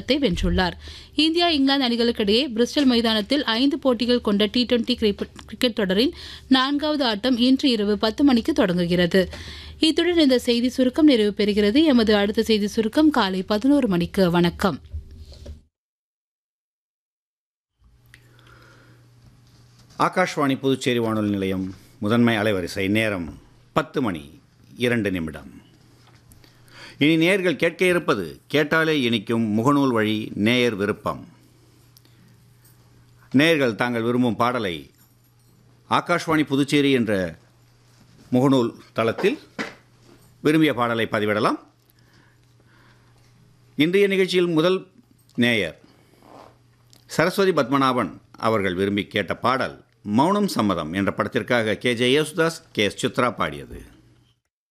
பட்டத்தை வென்றுள்ளார் India England அணிகளுக்கிடையே Bristol மைதானத்தில் ஐந்து போட்டிகள் கொண்ட டி டுவெண்டி கிரிக்கெட் தொடரின் நான்காவது ஆட்டம் இன்று இரவு பத்து மணிக்கு தொடங்குகிறது இத்துடன் இந்த செய்தி சுருக்கம் நிறைவு பெறுகிறது எமது அடுத்த செய்தி சுருக்கம் காலை பதினோரு மணிக்கு வணக்கம் ஆகாஷ்வாணி புதுச்சேரி வானொலி நிலையம் முதன்மை அலைவரிசை நேரம் பத்து மணி இரண்டு நிமிடம் இனி நேயர்கள் கேட்க இருப்பது கேட்டாலே இனிக்கும் முகநூல் வழி நேயர் விருப்பம் நேயர்கள் தாங்கள் விரும்பும் பாடலை ஆகாஷ்வாணி புதுச்சேரி என்ற முகநூல் தளத்தில் விரும்பிய பாடலை பதிவிடலாம் இன்றைய நிகழ்ச்சியில் முதல் நேயர் சரஸ்வதி பத்மநாபன் அவர்கள் விரும்பி கேட்ட பாடல் மௌனம் சம்மதம் என்ற படத்திற்காக K J Yesudas K S Chithra பாடியது